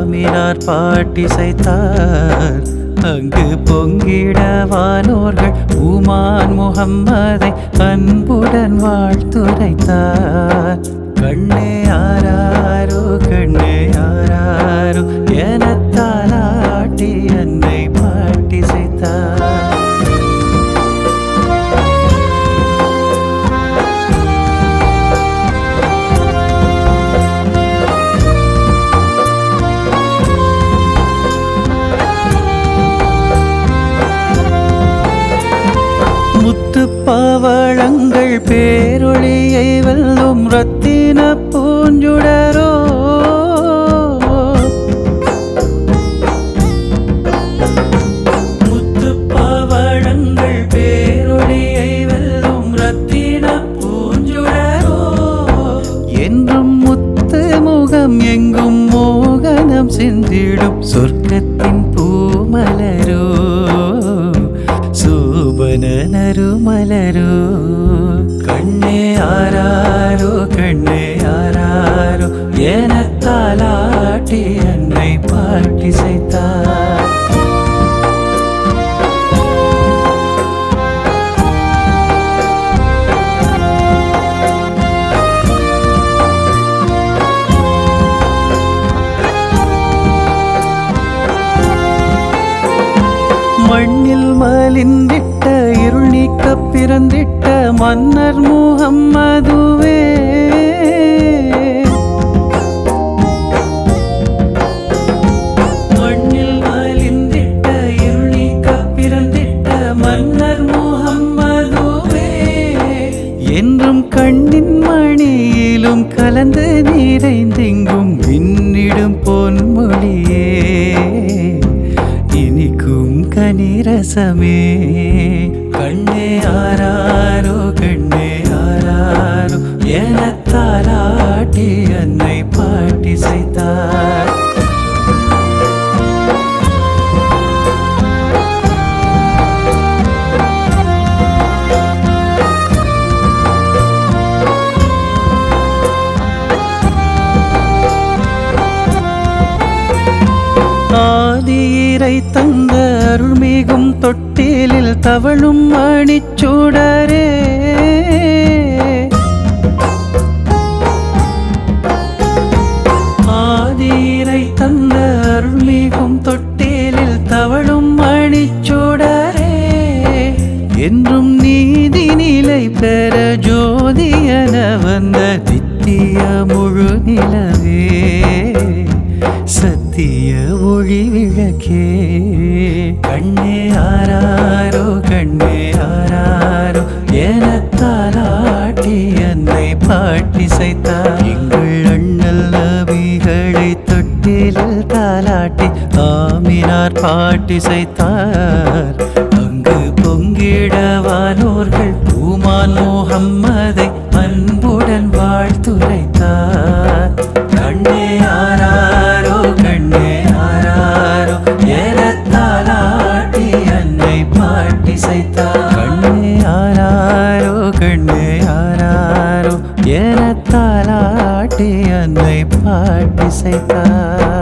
ஆமினார் பாட்டிசைத்தார் அங்கு பொங்கிடவானோர்கள் உமான் முகம்மதை அன்புடன் வாழ்த்துரைத்தார் கண்ணே ஆராரோ கண்ணே ஆராரோ எனத்தாலாட்டி என்னை பாட்டிசைத்தார் முத்துப் பவளங்கள் பேரொளியை வெல்லும் ரத்தின பூஞ்சுடரோ முத்துப் பவளங்கள் பேரொளியை வெல்லும் ரத்தின பூஞ்சுடரோ என்றும் முத்து முகம் எங்கும் மோகனம் சென்றிடும் சொர்க்கத்தின் பூமலரோ சோபன நறுமலரோ கண்ணே ஆராரோ கண்ணே ஆராரோ எனத்தாலாட்டி என்னை பாட்டி செய்தார் மண்ணில் மலிந்திட்ட இருள் நீக்க பிறந்திட்ட மன்னர் முகம்மதுவே மண்ணில் மலிந்திட்ட இருள் நீக்க பிறந்திட்ட மன்னர் முகம்மதுவே என்றும் கண்ணின் மணியிலும் கலந்து நிறைந்தெங்கும் மின்னிடும் பொன்மொழியே இனிக்கும் கனிரசமே கண்ணே ஆராரோ கண்ணே ஆராரோ எனத்தாலாட்டி என்னை பாட்டி செய்தார் ஆதியிரை தந்த அருள்மிகும் தொட்டிலில் தவழும் மணிச்சூடரே ஆதியிரை தந்த அருள்மிகும் தொட்டிலில் தவழும் மணிச்சூடரே என்றும் நீதி நிலை பெற ஜோதியன வந்த நித்திய முழு நிலவே சத்திய ஒளி விளக்கே கண்ணே ஆராரோ கண்ணே ஆராரோ எனத்தாலாட்டி என்னை பாட்டி செய்தார் எங்கள் அண்ணல் நபிகளை தொட்டிலில் தாலாட்டி ஆமினார் பாட்டி செய்தார் அங்கு பொங்கிடவானோர்கள் பூமான் முகம்மதை அன்புடன் வாழ்த்துரைத்தார் கண்ணே ஆராரோ கண்ணே ஆராரோ எனத்தாலாட்டி என்னை பாட்டி செய்தார் கண்ணே ஆராரோ கண்ணே ஆராரோ எனத்தாலாட்டி என்னை பாட்டி செய்தார்